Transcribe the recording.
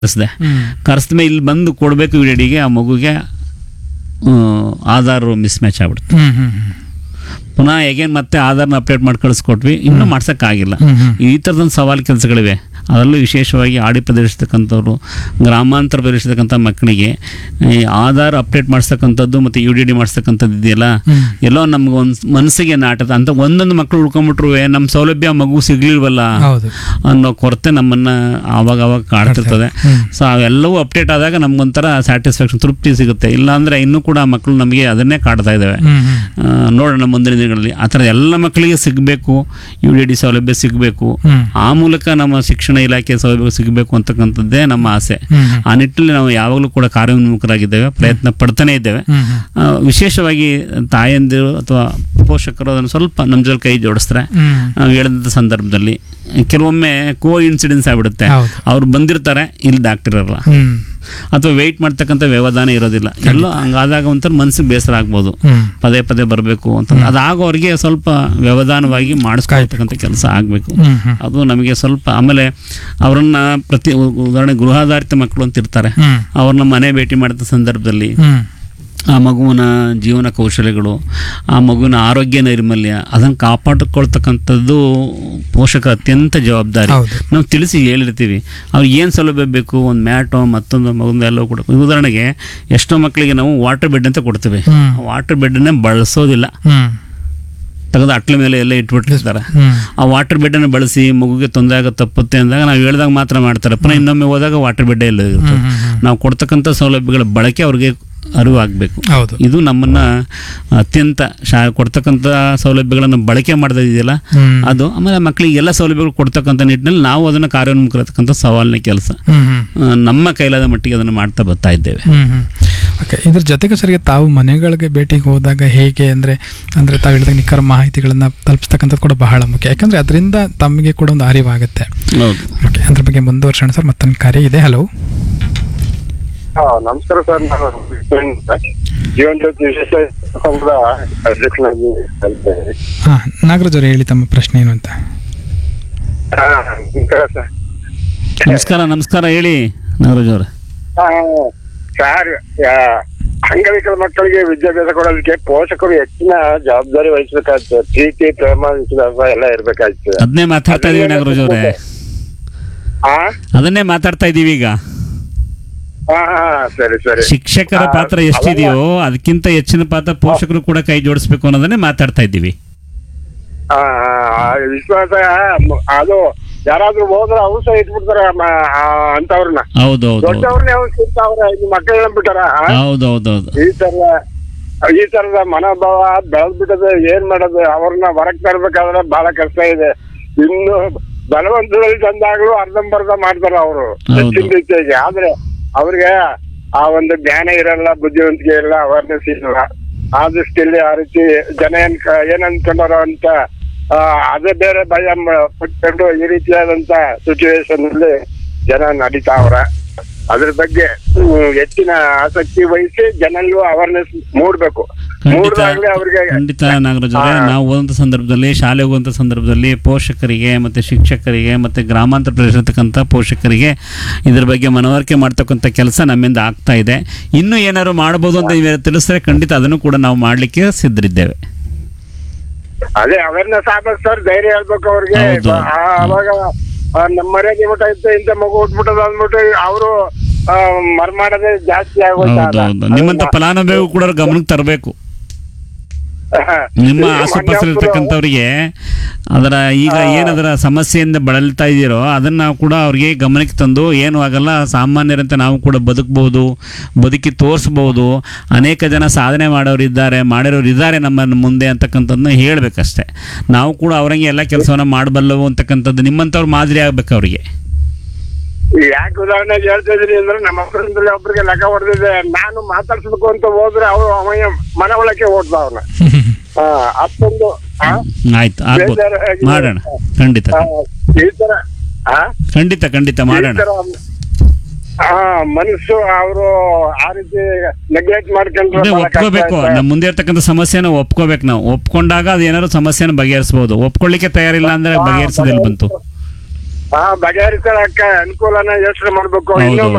ಕರೆಸ್ದೆ ಹ್ಮ್ ಕರೆಸ್ದ ಮೇಲೆ ಇಲ್ಲಿ ಬಂದು ಕೊಡಬೇಕು ವಿಡಿಯೋಡಿಗೆ ಆ ಮಗುಗೆ ಆ, ಆಧಾರ್ ಮಿಸ್ ಮ್ಯಾಚ್ ಆಗ್ಬಿಡ್ತು ಹ್ಮ್ ಹ್ಮ್ ಹ್ಮ್ ಪುನಃ ಹೇಗೇನು ಮತ್ತೆ ಆಧಾರ್ನ ಅಪ್ಡೇಟ್ ಮಾಡಿ ಕಳಿಸ್ಕೊಟ್ವಿ ಇನ್ನೂ ಮಾಡ್ಸೋಕ್ಕಾಗಿಲ್ಲ ಹ್ಮ್ ಹ್ಮ್ ಈ ಥರದೊಂದು ಸವಾಲು ಕೆಲಸಗಳಿವೆ ಅದರಲ್ಲೂ ವಿಶೇಷವಾಗಿ ಆಡಿ ಪ್ರದೇಶತಕ್ಕಂಥವ್ರು ಗ್ರಾಮಾಂತರ ಪ್ರದೇಶತಕ್ಕಂಥ ಮಕ್ಕಳಿಗೆ ಈ ಆಧಾರ್ ಅಪ್ಡೇಟ್ ಮಾಡಿಸ್ತಕ್ಕಂಥದ್ದು ಮತ್ತು ಯು ಡಿ ಡಿ ಮಾಡಿಸ್ತಕ್ಕಂಥದ್ದು ಇದೆಯಲ್ಲ ಹ್ಮ್. ಎಲ್ಲೋ ನಮ್ಗೆ ಒಂದು ಮನಸ್ಸಿಗೆ ನಾಟದ ಅಂತ ಒಂದೊಂದು ಮಕ್ಕಳು ಉಳ್ಕೊಂಬಿಟ್ರು ನಮ್ಮ ಸೌಲಭ್ಯ ಆ ಮಗು ಸಿಗ್ಲಿಲ್ವಲ್ಲ ಹೌದು ಅನ್ನೋ ಕೊರತೆ ನಮ್ಮನ್ನ ಆವಾಗ ಆವಾಗ ಕಾಡ್ತಿರ್ತದೆ ಹ್ಮ್. ಸೊ ಅವೆಲ್ಲವೂ ಅಪ್ಡೇಟ್ ಆದಾಗ ನಮ್ಗೊಂಥರ ಸ್ಯಾಟಿಸ್ಫ್ಯಾಕ್ಷನ್ ತೃಪ್ತಿ ಸಿಗುತ್ತೆ ಇಲ್ಲಾಂದ್ರೆ ಇನ್ನೂ ಕೂಡ ಆ ಮಕ್ಕಳು ನಮಗೆ ಅದನ್ನೇ ಕಾಡ್ತಾ ಇದ್ದಾವೆ ಹ್ಮ್ ಹ್ಮ್ ಆ, ನೋಡೋಣ ಮುಂದಿನ ದಿನಗಳಲ್ಲಿ ಆ ಥರ ಎಲ್ಲ ಮಕ್ಕಳಿಗೆ ಸಿಗಬೇಕು ಯು ಡಿ ಡಿ ಸೌಲಭ್ಯ ಸಿಗಬೇಕು ಹ್ಮ್ ಆ ಮೂಲಕ ನಮ್ಮ ಶಿಕ್ಷಣ ಇಲಾಖೆ ಸೌಲಭ್ಯ ಸಿಗಬೇಕು ಅಂತಕ್ಕಂಥದ್ದೇ ನಮ್ಮ ಆಸೆ ಹ್ಮ್ ಹ್ಮ್ ಆ ನಿಟ್ಟಿನಲ್ಲಿ ನಾವು ಯಾವಾಗಲೂ ಕೂಡ ಕಾರ್ಯೋನ್ಮುಖರಾಗಿದ್ದೇವೆ ಪ್ರಯತ್ನ ಪಡ್ತಾನೆ ಇದ್ದೇವೆ ಹ್ಮ್ ಹ್ಮ್ ಆ, ವಿಶೇಷವಾಗಿ ತಾಯಂದಿರು ಅಥವಾ ಪೋಷಕರು ಅದನ್ನು ಸ್ವಲ್ಪ ನಮ್ಮ ಜೊತೆ ಕೈ ಜೋಡಿಸ್ತಾರೆ ಹ್ಮ್ ನಾವು ಹೇಳಿದ ಸಂದರ್ಭದಲ್ಲಿ ಕೆಲವೊಮ್ಮೆ ಕೋ ಇನ್ಸಿಡೆನ್ಸ್ ಆಗ್ಬಿಡುತ್ತೆ ಹೌದು ಅವ್ರು ಬಂದಿರ್ತಾರೆ ಇಲ್ಲಿ ಡಾಕ್ಟರ್ ಇರಲ್ಲ ಹ್ಮ್ ಅಥವಾ ವೆಯ್ಟ್ ಮಾಡ್ತಕ್ಕಂಥ ವ್ಯವಧಾನ ಇರೋದಿಲ್ಲ ಎಲ್ಲೋ ಹಂಗಾದಾಗ ಒಂಥರ ಮನಸ್ಸಿಗೆ ಬೇಸರ ಆಗ್ಬೋದು ಹ್ಮ್ ಪದೇ ಪದೇ ಬರಬೇಕು ಅಂತ ಅದಾಗೋರಿಗೆ ಸ್ವಲ್ಪ ವ್ಯವಧಾನವಾಗಿ ಮಾಡಿಸ್ಕೊಳ್ತಕ್ಕಂಥ ಕೆಲಸ ಆಗಬೇಕು ಹ್ಮ್ ಹ್ಮ್ ಅದು ನಮಗೆ ಸ್ವಲ್ಪ ಆಮೇಲೆ ಅವರನ್ನ ಪ್ರತಿ ಉದಾಹರಣೆ ಗೃಹಾಧಾರಿತ ಮಕ್ಕಳು ಅಂತ ಇರ್ತಾರೆ ಹ್ಮ್ ಅವ್ರನ್ನ ಮನೆ ಭೇಟಿ ಮಾಡಿದ ಸಂದರ್ಭದಲ್ಲಿ ಹ್ಮ್ ಆ ಮಗುವಿನ ಜೀವನ ಕೌಶಲ್ಯಗಳು ಆ ಮಗುವಿನ ಆರೋಗ್ಯ ನೈರ್ಮಲ್ಯ ಅದನ್ನು ಕಾಪಾಡಿಕೊಳ್ತಕ್ಕಂಥದ್ದು ಪೋಷಕರ ಅತ್ಯಂತ ಜವಾಬ್ದಾರಿ ಹೌದು ನಾವು ತಿಳಿಸಿ ಹೇಳಿರ್ತೀವಿ ಅವ್ರಿಗೆ ಏನು ಸೌಲಭ್ಯ ಬೇಕು ಒಂದು ಮ್ಯಾಟೋ ಮತ್ತೊಂದು ಮಗುಂದು ಎಲ್ಲವೂ ಕೂಡ ಉದಾಹರಣೆಗೆ ಎಷ್ಟೋ ಮಕ್ಕಳಿಗೆ ನಾವು ವಾಟರ್ ಬೆಡ್ ಅಂತ ಕೊಡ್ತೀವಿ ಹ್ಮ್ ಆ ವಾಟರ್ ಬೆಡ್ಡನ್ನೇ ಬಳಸೋದಿಲ್ಲ ಹ್ಮ್ ತೆಗೆದು ಅಟ್ಲ ಮೇಲೆ ಎಲ್ಲ ಇಟ್ಬಿಟ್ಟಿರ್ತಾರೆ ಹ್ಮ್ ಆ ವಾಟರ್ ಬೆಡ್ಡನ್ನು ಬಳಸಿ ಮಗುಗೆ ತೊಂದರೆ ಆಗೋ ತಪ್ಪುತ್ತೆ ಅಂದಾಗ ನಾವು ಹೇಳ್ದಾಗ ಮಾತ್ರ ಮಾಡ್ತಾರೆ ಪುನಃ ಇನ್ನೊಮ್ಮೆ ಹೋದಾಗ ವಾಟರ್ ಬೆಡ್ಡೇ ಇಲ್ಲ ಇರುತ್ತೆ ಹ್ಮ್ ಹ್ಮ್ ಹ್ಮ್ ನಾವು ಕೊಡ್ತಕ್ಕಂಥ ಸೌಲಭ್ಯಗಳ ಬಳಕೆ ಅವ್ರಿಗೆ ಅರಿವು ಆಗಬೇಕು ಹೌದು ಇದು ನಮ್ಮನ್ನ ಅತ್ಯಂತ ಶಾ ಕೊಡ್ತಕ್ಕಂಥ ಸೌಲಭ್ಯಗಳನ್ನು ಬಳಕೆ ಮಾಡ್ತಾ ಇದೆಯಲ್ಲ ಹ್ಮ್ ಅದು ಆಮೇಲೆ ಮಕ್ಕಳಿಗೆ ಎಲ್ಲ ಸೌಲಭ್ಯಗಳು ಕೊಡ್ತಕ್ಕಂಥ ನಿಟ್ಟಿನಲ್ಲಿ ನಾವು ಅದನ್ನು ಕಾರ್ಯೋನ್ಮುಖರತಕ್ಕಂಥ ಸವಾಲಿನ ಕೆಲಸ ಹ್ಮ್ ಹ್ಮ್ ನಮ್ಮ ಕೈಲಾದ ಮಟ್ಟಿಗೆ ಅದನ್ನು ಮಾಡ್ತಾ ಬರ್ತಾ ಇದ್ದೇವೆ ಹ್ಮ್ ಹ್ಮ್ ಓಕೆ ಇದ್ರ ಜೊತೆಗೆ ಸರಿಗೆ ತಾವು ಮನೆಗಳಿಗೆ ಭೇಟಿಗೆ ಹೋದಾಗ ಹೇಗೆ ಅಂದ್ರೆ ಅಂದ್ರೆ ತಾವು ಹೇಳಿದಾಗ ನಿಖರ ಮಾಹಿತಿಗಳನ್ನ ತಲುಪಿಸ್ತಕ್ಕಂಥದ್ದು ಕೂಡ ಬಹಳ ಮುಖ್ಯ ಯಾಕಂದ್ರೆ ಅದರಿಂದ ತಮಗೆ ಕೂಡ ಒಂದು ಅರಿವಾಗುತ್ತೆ ಹೌದು ಓಕೆ ಅದ್ರ ಬಗ್ಗೆ ಮುಂದುವರ್ಸೋಣ ಸರ್ ಮತ್ತೊಂದು ಕರೆ ಇದೆ ಹಲೋ ಹಾ ನಮಸ್ಕಾರ ಸರ್ ನಾನು ಜೀವನ್ ಜ್ಯೋತಿ ವಿಶೇಷ ಸಂಘದ ಅಧ್ಯಕ್ಷನಾಗಿ ಕಲಿತೇನೆ. ಹಾ ನಾಗರಾಜ್ ಅವರು ಹೇಳಿ ತಮ್ಮ ಪ್ರಶ್ನೆ ಏನು ಅಂತ ಹಾ, ನಮಸ್ಕಾರ ಸರ್ ನಮಸ್ಕಾರ ನಮಸ್ಕಾರ ಹೇಳಿ ನಾಗರಾಜ್ ಅವರೇ ಹಾ, ಸರ್ ಯಾ, ಅಂಗವಿಕಲ ಮಕ್ಕಳಿಗೆ ವಿದ್ಯಾಭ್ಯಾಸ ಕೊಡೋದಕ್ಕೆ ಪೋಷಕರು ಹೆಚ್ಚಿನ ಜವಾಬ್ದಾರಿ ವಹಿಸಬೇಕಾಗ್ತದೆ ಪ್ರೀತಿ ಪ್ರೇಮ ವಿಶ್ವಾಸ ಎಲ್ಲ ಇರ್ಬೇಕಾಗ್ತದೆ ಅದನ್ನೇ ಮಾತಾಡ್ತಾ ಇದೀವಿ ನಾಗರಾಜ್ ಅವರೇ ಹಾ ಅದನ್ನೇ ಮಾತಾಡ್ತಾ ಇದೀವಿ ಈಗ ಹಾ ಹಾ, ಸರಿ ಸರಿ ಶಿಕ್ಷಕರ ಆ, ಪಾತ್ರ ಎಷ್ಟಿದೆಯೋ ಅದಕ್ಕಿಂತ ಹೆಚ್ಚಿನ ಪಾತ್ರ ಪೋಷಕರು ಕೂಡ ಕೈ ಜೋಡಿಸ್ಬೇಕು ಅನ್ನೋದನ್ನೇ ಮಾತಾಡ್ತಾ ಇದ್ದೀವಿ ಹಾ, ಹಾ, ಆ ವಿಶ್ವಾಸ ಮ- ಅದು ಯಾರಾದ್ರೂ ಹೋದ್ರೆ ಅವ್ರು ಸಹ ಇಟ್ಬಿಡ್ತಾರ ಅಂತವ್ರನ್ನ ಹೌದು ಹೌದು ಹೌದು ದೊಡ್ಡವ್ರನ್ನೇ ಅವ್ರ ಈ ಮಕ್ಕಳನ್ನ ಬಿಟ್ಟಾರ ಆ? ಹೌದು ಹೌದು ಹೌದು ಈ ತರ ಈ ತರದ ಮನೋಭಾವ ಬೆಳೆದ್ಬಿಟ್ಟದೆ ಏನ್ ಮಾಡೋದು ಅವ್ರನ್ನ ಹೊರಗ್ ತರ್ಬೇಕಾದ್ರೆ ಬಹಳ ಕಷ್ಟ ಇದೆ ಇನ್ನು ಬಲವಂತದಲ್ಲಿ ತಂದಾಗ್ಲೂ ಅರ್ಧಂಬರ್ಧ ಮಾಡ್ತಾರ ಅವರು ಹೌದು. ಹೆಚ್ಚಿನ ರೀತಿಯಾಗಿ ಆದ್ರೆ ಅವ್ರಿಗೆ ಆ ಒಂದು ಜ್ಞಾನ ಇರಲ್ಲ ಬುದ್ಧಿವಂತಿಕೆ ಇಲ್ಲ ಅವೇರ್ನೆಸ್ ಇಲ್ಲ ಆ ದೃಷ್ಟಿಯಲ್ಲಿ ಆ ರೀತಿ ಜನ ಏನ್ ಕ- ಏನ್ ಅನ್ಕೊಂಡಾರ ಅಂತ ಆ, ಅದೇ ಬೇರೆ ಭಯ ಮ- ಪಟ್ಕೊಂಡು ಈ ರೀತಿಯಾದಂತ ಸಿಚುವೇಶನ್ ಅಲ್ಲಿ ಜನ ನಡೀತಾವ್ರ ಅದ್ರ ಬಗ್ಗೆ ಹ್ಮ್, ಹೆಚ್ಚಿನ ಆಸಕ್ತಿ ವಹಿಸಿ ಜನಲ್ಲೂ ಅವೇರ್ನೆಸ್ ಮೂಡ್ಬೇಕು ಖಂಡಿತ ಮೂಡ್ದಾಗ್ಲೇ ಅವ್ರಿಗೆ ಖಂಡಿತ ನಾಗರಾಜ್ ಅವರೇ ಹಾ. ನಾವು ಹೋದಂಥ ಸಂದರ್ಭದಲ್ಲಿ ಶಾಲೆ ಹೋಗುವಂಥ ಸಂದರ್ಭದಲ್ಲಿ ಪೋಷಕರಿಗೆ ಮತ್ತು ಶಿಕ್ಷಕರಿಗೆ ಮತ್ತು ಗ್ರಾಮಾಂತರ ಪ್ರದೇಶತಕ್ಕಂಥ ಪೋಷಕರಿಗೆ ಇದ್ರ ಬಗ್ಗೆ ಮನವರಿಕೆ ಮಾಡ್ತಕ್ಕಂಥ ಕೆಲಸ ನಮ್ಮಿಂದ ಆಗ್ತಾ ಇದೆ ಇನ್ನೂ ಏನಾದ್ರು ಮಾಡ್ಬೋದು ಅಂತ ನೀವು ತಿಳಿಸಿದ್ರೆ ಖಂಡಿತ ಅದನ್ನು ಕೂಡ ನಾವು ಮಾಡಲಿಕ್ಕೆ ಸಿದ್ಧರಿದ್ದೇವೆ ಅದೇ ಅವೇರ್ನೆಸ್ ಆಗ್ಬೇಕು ಸರ್ ಧೈರ್ಯ ಹೇಳ್ಬೇಕು ಅವ್ರಿಗೆ ಹೌದು. ಆ- ಅವಾಗ ಆ, ನಮ್ಮ ಮರ್ಯಾದೆ ಊಟ ಇತ್ತು ಇಂತ ಮಗು ಉಟ್ಬಿಟ್ಟದ ಅಂದ್ಬಿಟ್ಟು ಅವರು ಮರ್ಮಾಡೋದೇ ಜಾಸ್ತಿ ಹೌದು ಹೌದು ನಿಮ್ಮಂಥ ಆಗೋಯ್ತು ಫಲಾನುಭವಿಗೂ ಕೂಡ ಗಮನಕ್ಕೆ ತರಬೇಕು ನಿಮ್ಮ ಆಸುಪಾಸಲ್ಲಿರ್ತಕ್ಕಂಥವ್ರಿಗೆ ಅದರ ಈಗ ಏನದರ ಸಮಸ್ಯೆಯಿಂದ ಬಳಲ್ತಾ ಇದ್ದೀರೋ ಅದನ್ನ ಕೂಡ ಅವ್ರಿಗೆ ಗಮನಕ್ಕೆ ತಂದು ಏನು ಆಗಲ್ಲ ಸಾಮಾನ್ಯರಂತೆ ನಾವು ಕೂಡ ಬದುಕಬಹುದು ಬದುಕಿ ತೋರಿಸ್ಬೋದು ಅನೇಕ ಜನ ಸಾಧನೆ ಮಾಡೋರು ಇದ್ದಾರೆ ಮಾಡಿರೋರು ಇದ್ದಾರೆ ನಮ್ಮ ಮುಂದೆ ಅಂತಕ್ಕಂಥದ್ದನ್ನ ಹೇಳಬೇಕಷ್ಟೆ ನಾವು ಕೂಡ ಅವ್ರಂಗೆ ಎಲ್ಲ ಕೆಲಸವನ್ನ ಮಾಡಬಲ್ಲವು ಅಂತಕ್ಕಂಥದ್ದು ನಿಮ್ಮಂಥವ್ರು ಮಾದರಿ ಆಗ್ಬೇಕು ಅವರಿಗೆ ಯಾಕೆ ಉದಾಹರಣೆ ಹೇಳ್ತಾ ಇದೀನಿ ಅಂದ್ರೆ ನಮ್ಮ ಹತ್ರದಲ್ಲಿ ಒಬ್ರಿಗೆ ಲೆಕ್ಕ ಹೊಡೆದಿದೆ ನಾನು ಮಾತಾಡ್ಸ್ಬೇಕು ಅಂತ ಹೋದ್ರೆ ಅವರು ಅವನ ಮನ ಒಳಕ್ಕೆ ಓಡ್ದ ಅವನ ಅಷ್ಟೊಂದು ಆ, ಆಯ್ತು ಆಗ್ಬೋದು ಬೇಜಾರಾಗಿ- ಮಾಡೋಣ ಖಂಡಿತ ಆ, ಈ ತರ ಆ ಖಂಡಿತ ಖಂಡಿತ ಮಾಡೋಣ ಈ ತರ ಆ ಮನಸ್ಸು ಅವರು ಆ ರೀತಿ ನೆಗ್ಲೆಕ್ಟ್ ಮಾಡ್ಕೊಂಡ್ರೆ ಅದೇ ಬಹಳ ಕಷ್ಟ ಒಪ್ಕೋಬೇಕು ಆಯ್ತಾ? ನಮ್ಮ ಮುಂದೆ ಇರ್ತಕ್ಕಂಥ ಸಮಸ್ಯೆನ ಒಪ್ಕೋಬೇಕು ನಾವು ಒಪ್ಕೊಂಡಾಗ ಅದು ಏನಾದ್ರು ಸಮಸ್ಯೆನ ಬಗೆಹರಿಸಬಹುದು ಒಪ್ಕೊಳ್ಳಿಕ್ಕೆ ತಯಾರಿಲ್ಲ ಅಂದ್ರೆ ಬಗೆಹರಿಸೋದಿಲ್ಲ ಬಂತು ಆ ಬಗೆಹರಿಸಲಕ್ಕ ಅನುಕೂಲನ ಯೋಚನೆ ಮಾಡ್ಬೇಕು ಹೌದು, ಇನ್ನು ಹೌದು.